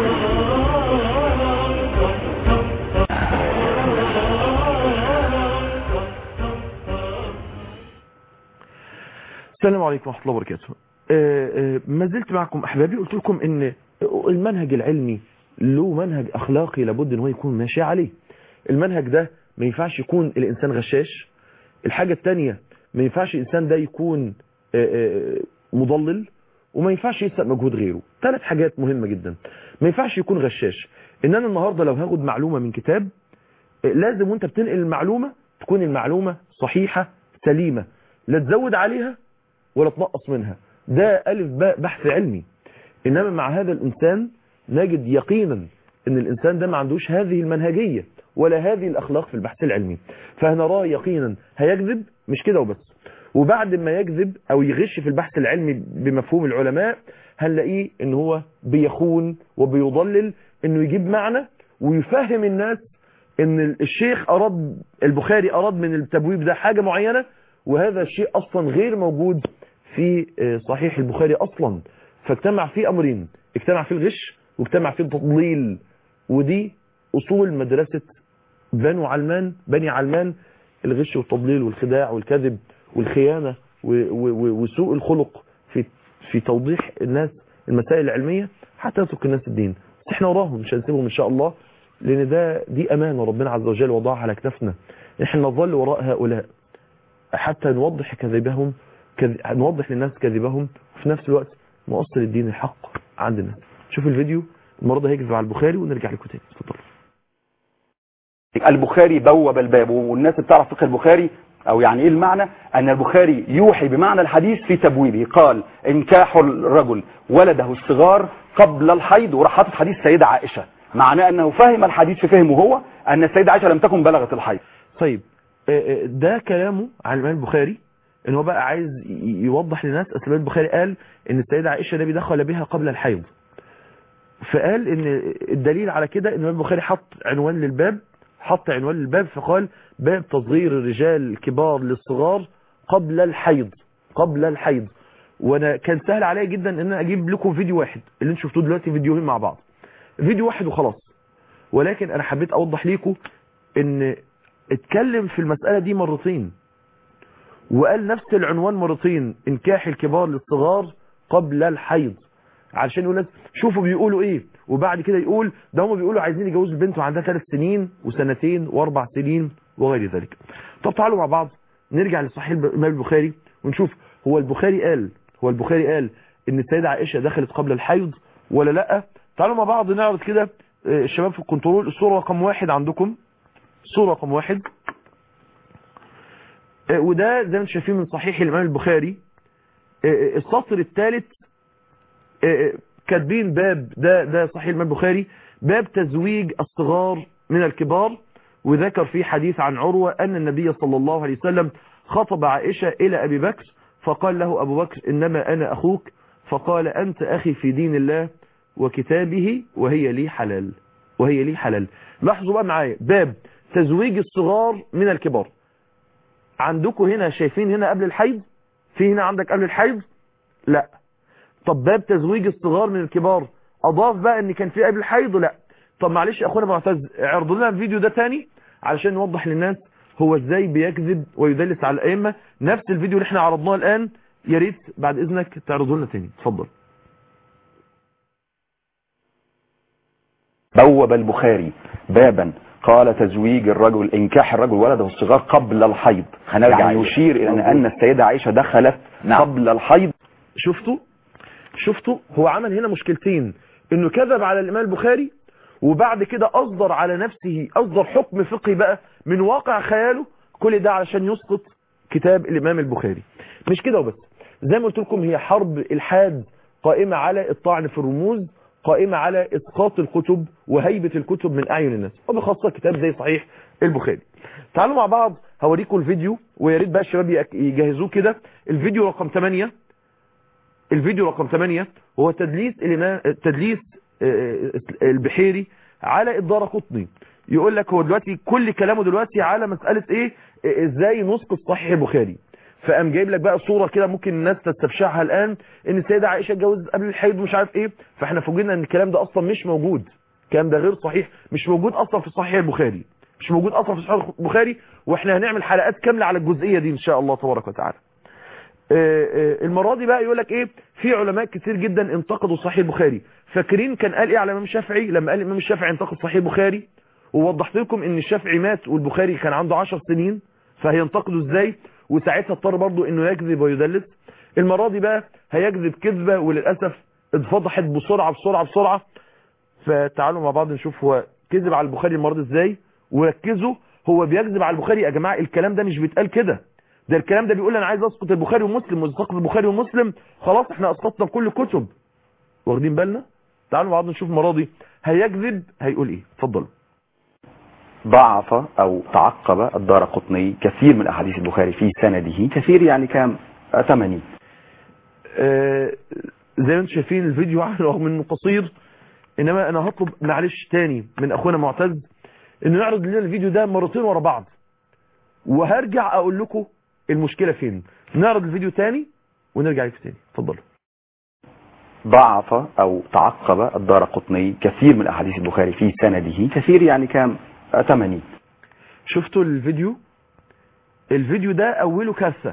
B: السلام عليكم ورحمة الله وبركاته آه، آه، ما زلت معكم أحبابي قلت لكم أن المنهج العلمي له منهج أخلاقي لابد أن هو يكون ماشي عليه المنهج ده ما ينفعش يكون الإنسان غشاش الحاجة التانية ما ينفعش الإنسان ده يكون آه، آه، مضلل وما ينفعش يسرق مجهود غيره ثلاث حاجات مهمة جدا ما ينفعش يكون غشاش ان انا النهاردة لو هاخد معلومة من كتاب آه، لازم وانت بتنقل المعلومة تكون المعلومة صحيحة سليمة لا تزود عليها ولا تنقص منها ده ألف باء بحث علمي إنما مع هذا الإنسان نجد يقينا أن الإنسان ده ما عندوش هذه المنهجية ولا هذه الأخلاق في البحث العلمي فهنراه يقينا هيكذب مش كده وبس وبعد ما يكذب أو يغش في البحث العلمي بمفهوم العلماء هنلاقيه ان هو بيخون وبيضلل انه يجيب معنى ويفهم الناس ان الشيخ اراد البخاري اراد من التبويب ده حاجة معينة وهذا الشيء اصلا غير موجود في صحيح البخاري اصلا فاجتمع فيه امرين اجتمع فيه الغش واجتمع فيه التضليل ودي اصول مدرسة بنو علمان بني علمان الغش والتضليل والخداع والكذب والخيانة وسوء الخلق في في توضيح الناس المسائل العلمية حتى يترك الناس الدين بس احنا وراهم مش هنسيبهم ان شاء الله لان ده دي امانة ربنا عز وجل وضعها على كتفنا احنا نظل وراء هؤلاء حتى نوضح كذبهم كذ... نوضح للناس كذبهم وفي نفس الوقت نوصل الدين الحق عند الناس شوف الفيديو المرة ده هيكذب على البخاري ونرجع لكم تاني اتفضلوا
C: البخاري بوب الباب والناس بتعرف فقه البخاري او يعني ايه المعنى ان البخاري يوحي بمعنى الحديث في تبويبه قال انكاح الرجل ولده الصغار قبل الحيض وراح حاطط حديث سيدة عائشة معناه انه فهم الحديث في فهمه هو ان السيدة عائشة لم تكن بلغت الحيض
B: طيب ده كلامه عن الامام البخاري ان هو بقى عايز يوضح للناس اصل الامام البخاري قال ان السيدة عائشة ده بيدخل بها قبل الحيض فقال ان الدليل على كده ان الامام البخاري حط عنوان للباب حط عنوان للباب فقال باب تصغير الرجال الكبار للصغار قبل الحيض قبل الحيض وانا كان سهل عليا جدا ان انا اجيب لكم فيديو واحد اللي انتم شفتوه دلوقتي فيديوهين مع بعض فيديو واحد وخلاص ولكن انا حبيت اوضح لكم ان اتكلم في المسألة دي مرتين وقال نفس العنوان مرتين انكاح الكبار للصغار قبل الحيض علشان يقول الناس شوفوا بيقولوا ايه وبعد كده يقول ده هم بيقولوا عايزين يجوزوا البنت وعندها ثلاث سنين وسنتين واربع سنين وغير ذلك طب تعالوا مع بعض نرجع لصحيح الامام البخاري ونشوف هو البخاري قال هو البخاري قال ان السيدة عائشة دخلت قبل الحيض ولا لا تعالوا مع بعض نعرض كده الشباب في الكنترول الصورة رقم واحد عندكم الصورة رقم واحد وده زي ما انتم شايفين من صحيح الامام البخاري السطر الثالث كاتبين باب ده ده صحيح الامام البخاري باب تزويج الصغار من الكبار وذكر فيه حديث عن عروة أن النبي صلى الله عليه وسلم خطب عائشة إلى أبي بكر فقال له أبو بكر إنما أنا أخوك فقال أنت أخي في دين الله وكتابه وهي لي حلال وهي لي حلال لاحظوا بقى معايا باب تزويج الصغار من الكبار عندكم هنا شايفين هنا قبل الحيض في هنا عندك قبل الحيض لا طب باب تزويج الصغار من الكبار اضاف بقى ان كان في قبل الحيض لا طب معلش يا اخوانا معتز اعرضوا لنا الفيديو ده تاني علشان نوضح للناس هو ازاي بيكذب ويدلس على الائمه نفس الفيديو اللي احنا عرضناه الان يا ريت بعد اذنك تعرضوا لنا تاني اتفضل
C: بوب البخاري بابا قال تزويج الرجل انكاح الرجل ولده الصغار قبل الحيض
D: هنرجع
C: يعني
D: إليه.
C: يشير الى
D: موجود.
C: ان السيده عائشه دخلت
D: نعم.
C: قبل الحيض
B: شفتوا شفتوا هو عمل هنا مشكلتين انه كذب على الامام البخاري وبعد كده اصدر على نفسه اصدر حكم فقهي بقى من واقع خياله كل ده علشان يسقط كتاب الامام البخاري مش كده وبس زي ما قلت لكم هي حرب الحاد قائمة على الطعن في الرموز قائمة على اسقاط الكتب وهيبة الكتب من اعين الناس وبخاصة كتاب زي صحيح البخاري تعالوا مع بعض هوريكم الفيديو ويا ريت بقى الشباب يك- يجهزوه كده الفيديو رقم 8 الفيديو رقم 8 هو تدليس الإمام تدليس آه، البحيري على الدار قطني يقول لك هو دلوقتي كل كلامه دلوقتي على مسألة ايه آه، ازاي نسقط صحيح البخاري فقام جايب لك بقى صورة كده ممكن الناس تستبشعها الآن ان السيدة عائشة اتجوزت قبل الحيض ومش عارف ايه فاحنا فوجئنا ان الكلام ده اصلا مش موجود الكلام ده غير صحيح مش موجود اصلا في صحيح البخاري مش موجود اصلا في صحيح البخاري واحنا هنعمل حلقات كاملة على الجزئية دي ان شاء الله تبارك وتعالى آه، آه، المرة دي بقى يقول لك ايه في علماء كتير جدا انتقدوا صحيح البخاري فاكرين كان قال ايه على الامام الشافعي لما قال الامام الشافعي انتقد صحيح البخاري ووضحت لكم ان الشافعي مات والبخاري كان عنده 10 سنين فهينتقده ازاي وساعتها اضطر برضه انه يكذب ويدلس المرة دي بقى هيكذب كذبة وللأسف اتفضحت بسرعة بسرعة بسرعة فتعالوا مع بعض نشوف هو كذب على البخاري المرة دي ازاي وركزوا هو بيكذب على البخاري يا جماعة الكلام ده مش بيتقال كده ده الكلام ده بيقول انا عايز اسقط البخاري ومسلم واسقط البخاري ومسلم خلاص احنا اسقطنا كل الكتب واخدين بالنا تعالوا مع بعض نشوف مرضي هيكذب هيقول ايه اتفضلوا
C: ضعف او تعقب الدار قطني كثير من احاديث البخاري في سنده
E: كثير يعني كام
C: 80
B: آه زي ما انتم شايفين الفيديو على رغم انه قصير انما انا هطلب معلش تاني من اخونا معتز انه يعرض لنا الفيديو ده مرتين ورا بعض وهرجع اقول لكم المشكلة فين نعرض الفيديو تاني ونرجع لكم تاني اتفضلوا
C: ضعف او تعقب الدار قطني كثير من احاديث البخاري في سنده
E: كثير يعني كام
C: 80
B: شفتوا الفيديو الفيديو ده اوله كارثه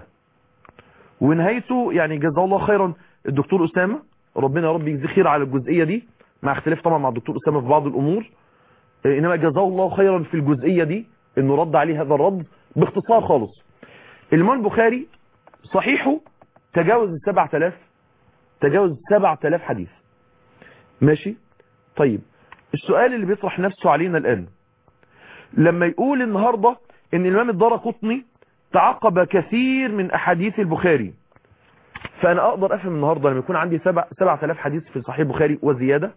B: ونهايته يعني جزاه الله خيرا الدكتور اسامه ربنا يا رب يجزيه خير على الجزئيه دي مع اختلاف طبعا مع الدكتور اسامه في بعض الامور آه، انما جزاه الله خيرا في الجزئيه دي انه رد عليه هذا الرد باختصار خالص الامام البخاري صحيحه تجاوز ال 7000 تجاوز 7000 حديث ماشي طيب السؤال اللي بيطرح نفسه علينا الان لما يقول النهاردة ان الامام الدار قطني تعقب كثير من احاديث البخاري فانا اقدر افهم النهاردة لما يكون عندي سبع سبعة الاف حديث في صحيح البخاري وزيادة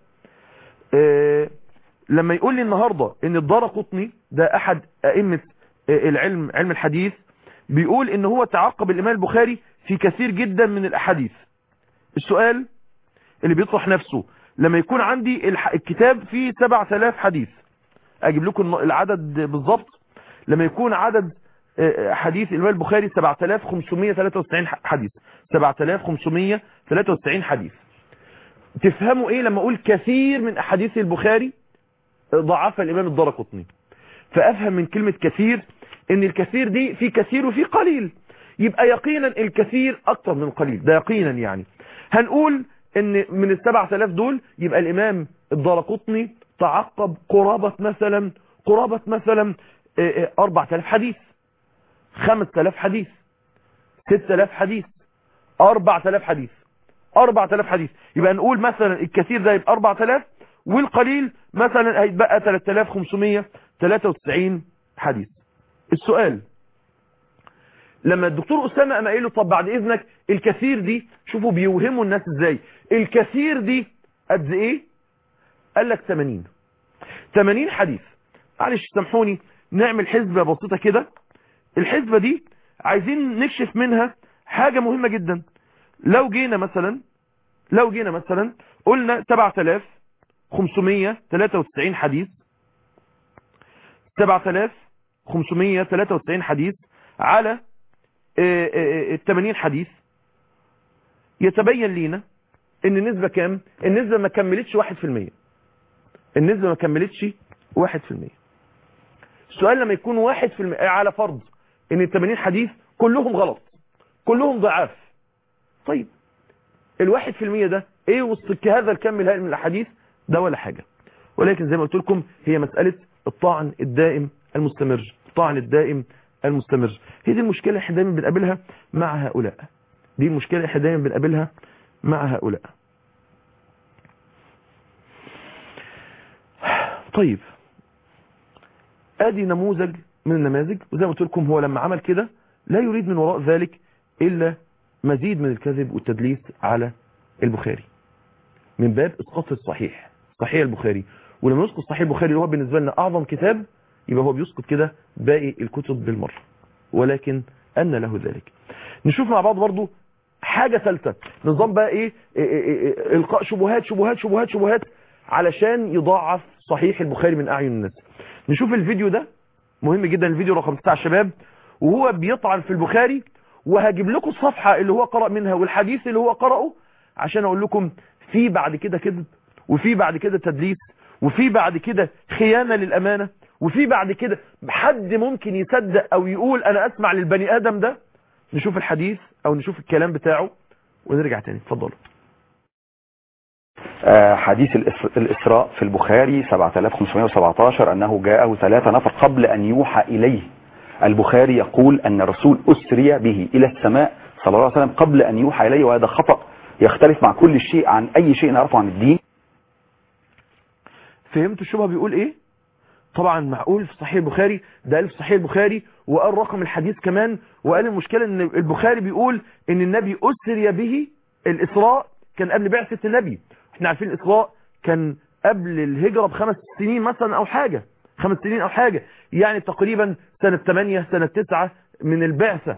B: آه لما يقول لي النهاردة ان الدار قطني ده احد ائمة آه العلم علم الحديث بيقول ان هو تعقب الامام البخاري في كثير جدا من الاحاديث السؤال اللي بيطرح نفسه لما يكون عندي الح- الكتاب فيه 7000 حديث اجيب لكم العدد بالظبط لما يكون عدد آه، حديث الامام البخاري 7593 ح- حديث 7593 حديث تفهموا ايه لما اقول كثير من احاديث البخاري ضعف الامام الدرقطني فافهم من كلمة كثير ان الكثير دي في كثير وفي قليل يبقى يقينا الكثير اكتر من القليل ده يقينا يعني هنقول ان من السبعة آلاف دول يبقى الامام الدرقطني تعقب قرابة مثلا قرابة مثلا آه، آه، أربعة آلاف حديث خمسة آلاف حديث ستة آلاف حديث أربعة آلاف حديث أربعة آلاف حديث يبقى نقول مثلا الكثير ده يبقى أربعة آلاف والقليل مثلا هيتبقى 3593 حديث السؤال لما الدكتور أسامة قام قايل له طب بعد إذنك الكثير دي شوفوا بيوهموا الناس إزاي الكثير دي قد إيه قال لك 80 80 حديث معلش سامحوني نعمل حسبة بسيطة كده الحسبة دي عايزين نكشف منها حاجة مهمة جدا لو جينا مثلا لو جينا مثلا قلنا 7593 حديث 7593 حديث على آه، آه، آه، 80 حديث يتبين لينا ان النسبة كام النسبة ما كملتش 1% النسبة ما كملتش 1% السؤال لما يكون 1% على فرض ان ال 80 حديث كلهم غلط كلهم ضعاف طيب الواحد في المية ده ايه وسط هذا الكم الهائل من الاحاديث ده ولا حاجة ولكن زي ما قلت لكم هي مسألة الطعن الدائم المستمر الطعن الدائم المستمر هي دي المشكلة اللي احنا دايما بنقابلها مع هؤلاء دي المشكلة اللي احنا دايما بنقابلها مع هؤلاء طيب ادي نموذج من النماذج وزي ما قلت لكم هو لما عمل كده لا يريد من وراء ذلك الا مزيد من الكذب والتدليس على البخاري من باب اسقاط الصحيح صحيح البخاري ولما يسقط صحيح البخاري اللي هو بالنسبه لنا اعظم كتاب يبقى هو بيسقط كده باقي الكتب بالمره ولكن ان له ذلك نشوف مع بعض برضو حاجة ثالثة نظام بقى ايه, إيه, إيه, إيه القاء شبهات شبهات شبهات شبهات علشان يضاعف صحيح البخاري من اعين الناس نشوف الفيديو ده مهم جدا الفيديو رقم 9 شباب وهو بيطعن في البخاري وهجيب لكم الصفحة اللي هو قرأ منها والحديث اللي هو قرأه عشان اقول لكم في بعد كده كذب وفي بعد كده تدليس وفي بعد كده خيانة للأمانة وفي بعد كده حد ممكن يصدق او يقول انا اسمع للبني ادم ده نشوف الحديث او نشوف الكلام بتاعه ونرجع تاني اتفضلوا
C: آه، حديث الإس- الإسراء في البخاري 7517 أنه جاءه ثلاثة نفر قبل أن يوحى إليه البخاري يقول أن الرسول أسري به إلى السماء صلى الله عليه وسلم قبل أن يوحى إليه وهذا خطأ يختلف مع كل شيء عن أي شيء نعرفه عن الدين
B: فهمتوا الشبهه بيقول ايه طبعا معقول في صحيح البخاري ده قال في صحيح البخاري وقال رقم الحديث كمان وقال المشكلة ان البخاري بيقول ان النبي اسري به الاسراء كان قبل بعثة النبي احنا عارفين الاسراء كان قبل الهجرة بخمس سنين مثلا او حاجة خمس سنين او حاجة يعني تقريبا سنة 8 سنة 9 من البعثة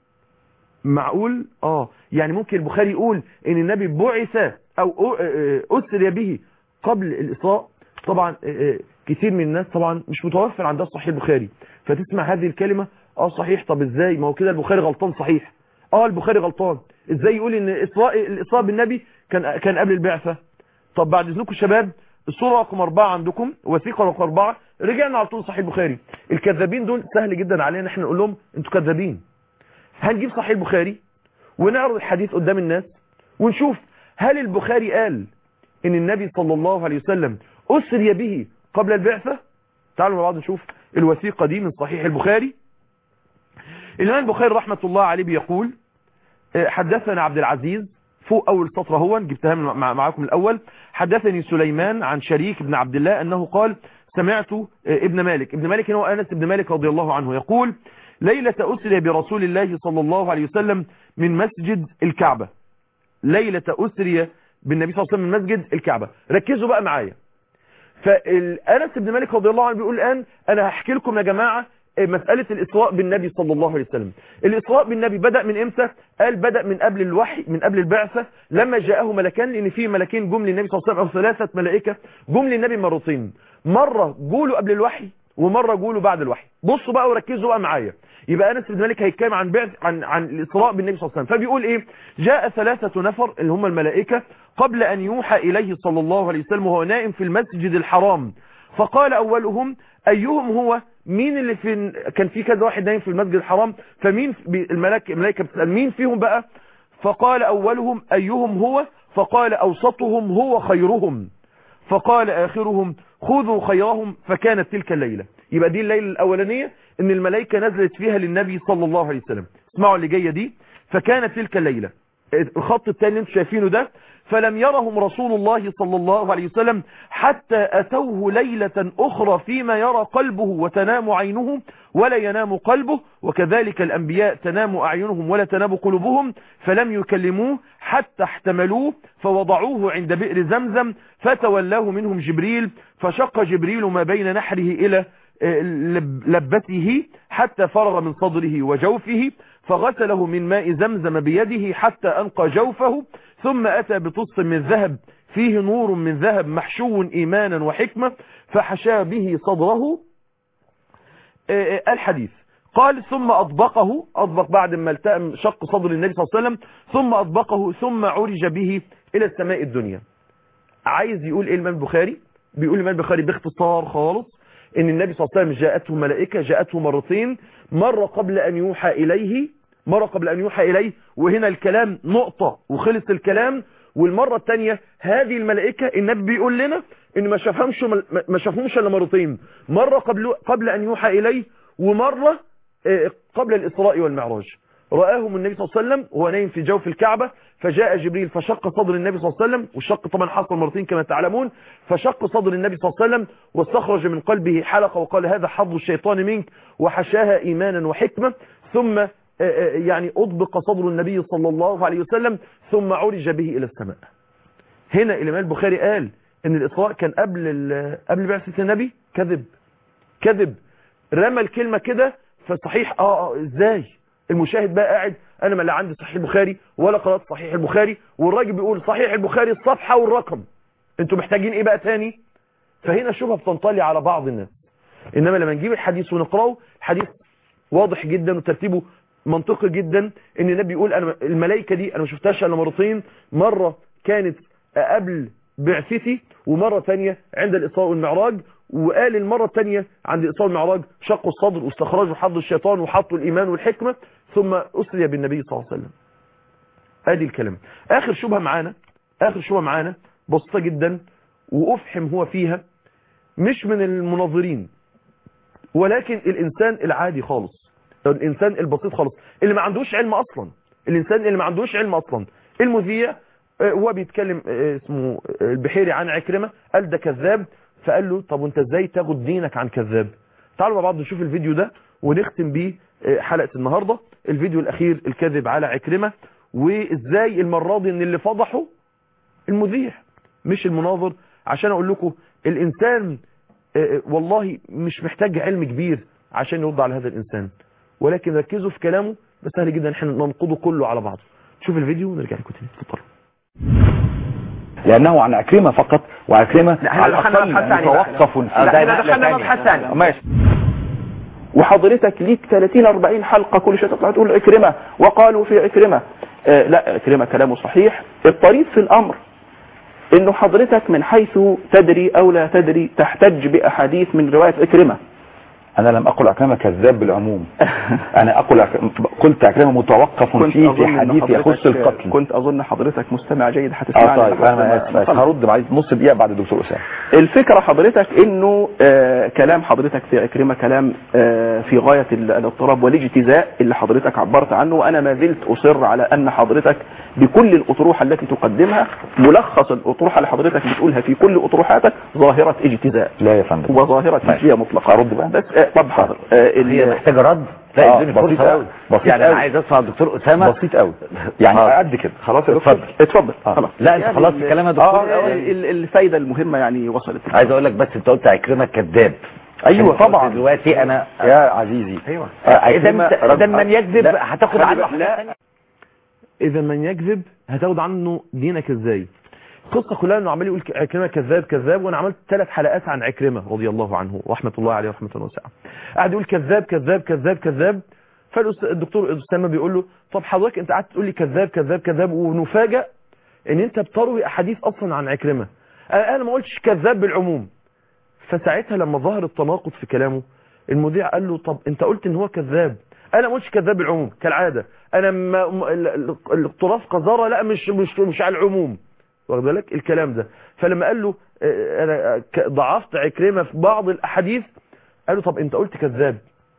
B: معقول اه يعني ممكن البخاري يقول ان النبي بعث او اسري به قبل الاسراء طبعا كتير من الناس طبعا مش متوفر عندها صحيح البخاري فتسمع هذه الكلمة اه صحيح طب ازاي ما هو كده البخاري غلطان صحيح اه البخاري غلطان ازاي يقول ان الاسراء الاسراء بالنبي كان كان قبل البعثة طب بعد اذنكم شباب الصورة رقم أربعة عندكم وثيقة رقم أربعة رجعنا على طول صحيح البخاري الكذابين دول سهل جدا علينا احنا نقول لهم انتوا كذابين هنجيب صحيح البخاري ونعرض الحديث قدام الناس ونشوف هل البخاري قال ان النبي صلى الله عليه وسلم أسري به قبل البعثة تعالوا مع بعض نشوف الوثيقة دي من صحيح البخاري الإمام البخاري رحمة الله عليه بيقول حدثنا عبد العزيز فوق أول سطر هو جبتها معاكم الأول حدثني سليمان عن شريك بن عبد الله أنه قال سمعت ابن مالك ابن مالك هو أنس ابن مالك رضي الله عنه يقول ليلة أسري برسول الله صلى الله عليه وسلم من مسجد الكعبة ليلة أسري بالنبي صلى الله عليه وسلم من مسجد الكعبة ركزوا بقى معايا فأنس بن مالك رضي الله عنه بيقول الآن أنا هحكي لكم يا جماعة مسألة الإسراء بالنبي صلى الله عليه وسلم الإسراء بالنبي بدأ من إمتى قال بدأ من قبل الوحي من قبل البعثة لما جاءه ملكان لأن في ملكين جم للنبي صلى الله عليه وسلم أو ثلاثة ملائكة جم للنبي مرتين مرة جولوا قبل الوحي ومرة جولوا بعد الوحي بصوا بقى وركزوا بقى معايا يبقى أنس بن مالك هيتكلم عن بعث عن عن الإسراء بالنبي صلى الله عليه وسلم فبيقول إيه جاء ثلاثة نفر اللي هم الملائكة قبل أن يوحى إليه صلى الله عليه وسلم وهو نائم في المسجد الحرام فقال أولهم أيهم هو مين اللي في كان في كذا واحد نايم في المسجد الحرام فمين الملائكة الملائكة بتسأل مين فيهم بقى فقال أولهم أيهم هو فقال أوسطهم هو خيرهم فقال آخرهم خذوا خيرهم فكانت تلك الليلة يبقى دي الليلة الأولانية ان الملائكة نزلت فيها للنبي صلى الله عليه وسلم اسمعوا اللي جاية دي فكانت تلك الليلة الخط الثاني اللي انتم شايفينه ده فلم يرهم رسول الله صلى الله عليه وسلم حتى أتوه ليلة أخرى فيما يرى قلبه وتنام عينه ولا ينام قلبه وكذلك الأنبياء تنام أعينهم ولا تنام قلوبهم فلم يكلموه حتى احتملوه فوضعوه عند بئر زمزم فتولاه منهم جبريل فشق جبريل ما بين نحره إلى لبته حتى فرغ من صدره وجوفه فغسله من ماء زمزم بيده حتى أنقى جوفه ثم أتى بطص من ذهب فيه نور من ذهب محشو إيمانا وحكمة فحشى به صدره الحديث قال ثم أطبقه أطبق بعد ما التأم شق صدر النبي صلى الله عليه وسلم ثم أطبقه ثم عرج به إلى السماء الدنيا عايز يقول إيه الإمام البخاري بيقول الإمام البخاري باختصار خالص ان النبي صلى الله عليه وسلم جاءته ملائكة جاءته مرتين مرة قبل ان يوحى اليه مرة قبل ان يوحى اليه وهنا الكلام نقطة وخلص الكلام والمرة الثانية هذه الملائكة النبي بيقول لنا ان ما شافهمش ما شافهمش الا مرتين مره قبل قبل ان يوحى اليه ومره آه، قبل الاسراء والمعراج رآهم النبي صلى الله عليه وسلم وهو نايم في جوف الكعبة فجاء جبريل فشق صدر النبي صلى الله عليه وسلم والشق طبعا حصل مرتين كما تعلمون فشق صدر النبي صلى الله عليه وسلم واستخرج من قلبه حلقة وقال هذا حظ الشيطان منك وحشاها إيمانا وحكمة ثم آه، آه، يعني أطبق صدر النبي صلى الله عليه وسلم ثم عرج به إلى السماء هنا الإمام البخاري قال ان الإسراء كان قبل ال- قبل بعثة النبي كذب كذب رمى الكلمة كده فصحيح اه اه ازاي المشاهد بقى قاعد انا ما لا عندي صحيح البخاري ولا قرات صحيح البخاري والراجل بيقول صحيح البخاري الصفحة والرقم انتوا محتاجين ايه بقى تاني فهنا شبهه بتنطلي على بعض الناس انما لما نجيب الحديث ونقراه الحديث واضح جدا وترتيبه منطقي جدا ان النبي يقول انا الملائكه دي انا ما شفتهاش الا مرتين مره كانت قبل بعثتي ومره ثانيه عند الاسراء والمعراج وقال المره الثانيه عند الاسراء والمعراج شقوا الصدر واستخرجوا حظ الشيطان وحطوا الايمان والحكمه ثم اسري بالنبي صلى الله عليه وسلم ادي الكلام اخر شبهه معانا اخر شبهه معانا بسيطه جدا وافحم هو فيها مش من المناظرين ولكن الانسان العادي خالص الانسان البسيط خالص اللي ما عندوش علم اصلا الانسان اللي ما عندوش علم اصلا المذيع آه، هو بيتكلم آه، اسمه آه، البحيري عن عكرمة قال ده كذاب فقال له طب وانت ازاي تاخد دينك عن كذاب تعالوا مع بعض نشوف الفيديو ده ونختم بيه آه، حلقة النهاردة الفيديو الاخير الكذب على عكرمة وازاي المرة دي ان اللي فضحه المذيع مش المناظر عشان اقول لكم الانسان آه، والله مش محتاج علم كبير عشان يرد على هذا الانسان ولكن ركزوا في كلامه بس سهل جدا احنا ننقضه كله على بعضه شوف الفيديو ونرجع لكم تاني اتفضلوا
C: لانه عن عكرمه فقط وعكرمه
E: لا، احنا
C: على
E: دخلنا
C: الاقل
E: مبحث ثاني بقى.
C: متوقف
D: آه،
C: في
D: ده
E: احنا
D: نقلة
E: دخلنا
D: تانية.
E: مبحث ثاني
C: ماشي
E: وحضرتك ليك 30 40 حلقة كل شويه تطلع تقول عكرمة وقالوا في عكرمة آه لا عكرمة كلامه صحيح الطريف في الامر انه حضرتك من حيث تدري او لا تدري تحتج باحاديث من رواية عكرمة
C: انا لم اقل عكرمه كذاب بالعموم انا اقول عك- قلت عكرمه متوقف
E: كنت
C: فيه في
E: أظن إن
C: حديث يخص
E: حضرتك-
C: القتل
E: كنت اظن حضرتك مستمع جيد هتسمعني
C: اه طيب
E: لحد
C: انا
E: ما-
C: اسف
E: ما
C: آسف.
E: أخلص.
C: هرد بعد نص دقيقه بعد الدكتور اسامه
E: الفكرة حضرتك انه آه كلام حضرتك في عكرمة كلام آه في غاية ال- الاضطراب والاجتزاء اللي حضرتك عبرت عنه وانا ما زلت اصر على ان حضرتك بكل الاطروحة التي تقدمها ملخص الاطروحة اللي حضرتك بتقولها في كل اطروحاتك ظاهرة اجتزاء
C: لا يا فندم
E: وظاهرة
C: ماشي.
E: تسلية مطلقة
C: ارد بقى
E: بس آه طب حاضر آه ال-
D: هي محتاجة رد
C: آه،
D: لا اديني
C: بسيط
D: فرصة
C: أوي.
D: بقى.
C: بسيط
D: يعني
C: أوي.
D: انا عايز اسمع الدكتور اسامة
C: بسيط قوي يعني
D: آه.
C: قد كده خلاص يا دكتور
D: اتفضل
E: اتفضل
C: آه.
E: خلاص
D: لا انت
E: يعني
D: خلاص
E: ال-
D: الكلام يا
E: اه
D: دكتور
E: آه، ال- الفايدة المهمة يعني وصلت
D: عايز اقول لك بس انت قلت عكرمة كذاب
C: ايوه
D: عشان
C: طبعا
D: دلوقتي انا
C: يا عزيزي
D: ايوه
C: آه،
D: اذا
C: عكرمة
D: انت-
C: رد-
D: اذا من يكذب
C: لا،
D: هتاخد
C: خلي
D: عنه
C: بالك،
D: حاجة
C: لا.
D: تانية.
B: اذا من يكذب هتاخد عنه دينك ازاي القصه كلها انه عمال يقول ك- عكرمه كذاب كذاب وانا عملت ثلاث حلقات عن عكرمه رضي الله عنه رحمه الله عليه رحمه واسعه قاعد يقول كذاب كذاب كذاب كذاب فالدكتور اسامه بيقول له طب حضرتك انت قعدت تقول لي كذاب كذاب كذاب ونفاجئ ان انت بتروي احاديث اصلا عن عكرمه انا أنا ما قلتش كذاب بالعموم فساعتها لما ظهر التناقض في كلامه المذيع قال له طب انت قلت ان هو كذاب انا ما قلتش كذاب بالعموم كالعاده انا ما م- ال- ال- الاقتراف قذاره لا مش مش مش على العموم واخد بالك الكلام ده فلما قال له اه، انا ك- ضعفت عكرمه في بعض الاحاديث قال له طب انت قلت كذاب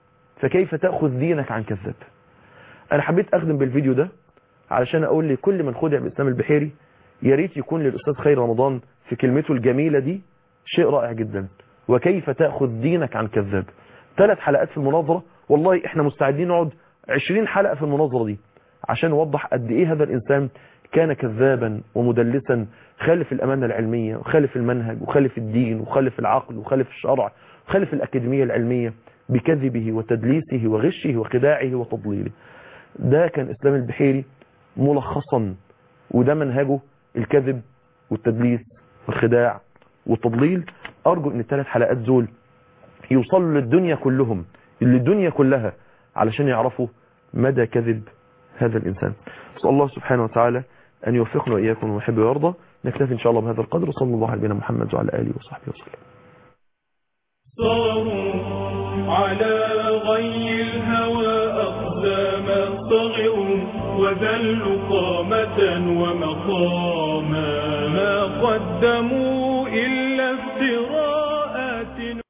B: فكيف تاخذ دينك عن كذاب انا حبيت اخدم بالفيديو ده علشان اقول لكل من خدع باسلام البحيري يا ريت يكون للاستاذ خير رمضان في كلمته الجميله دي شيء رائع جدا وكيف تاخذ دينك عن كذاب ثلاث حلقات في المناظره والله احنا مستعدين نقعد 20 حلقه في المناظره دي عشان نوضح قد ايه هذا الانسان كان كذابا ومدلسا خالف الامانه العلميه وخالف المنهج وخالف الدين وخالف العقل وخالف الشرع وخالف الاكاديميه العلميه بكذبه وتدليسه وغشه وخداعه وتضليله ده كان اسلام البحيري ملخصا وده منهجه الكذب والتدليس والخداع والتضليل ارجو ان الثلاث حلقات دول يوصلوا للدنيا كلهم للدنيا كلها علشان يعرفوا مدى كذب هذا الانسان اسال الله سبحانه وتعالى ان يوفقنا واياكم ويحب ويرضى نكتفي ان شاء الله بهذا القدر صلى الله على نبينا محمد وعلى اله وصحبه وسلم
A: صاروا على غي الهوى أقدام صغروا وذلوا قامة ومقاما ما قدموا إلا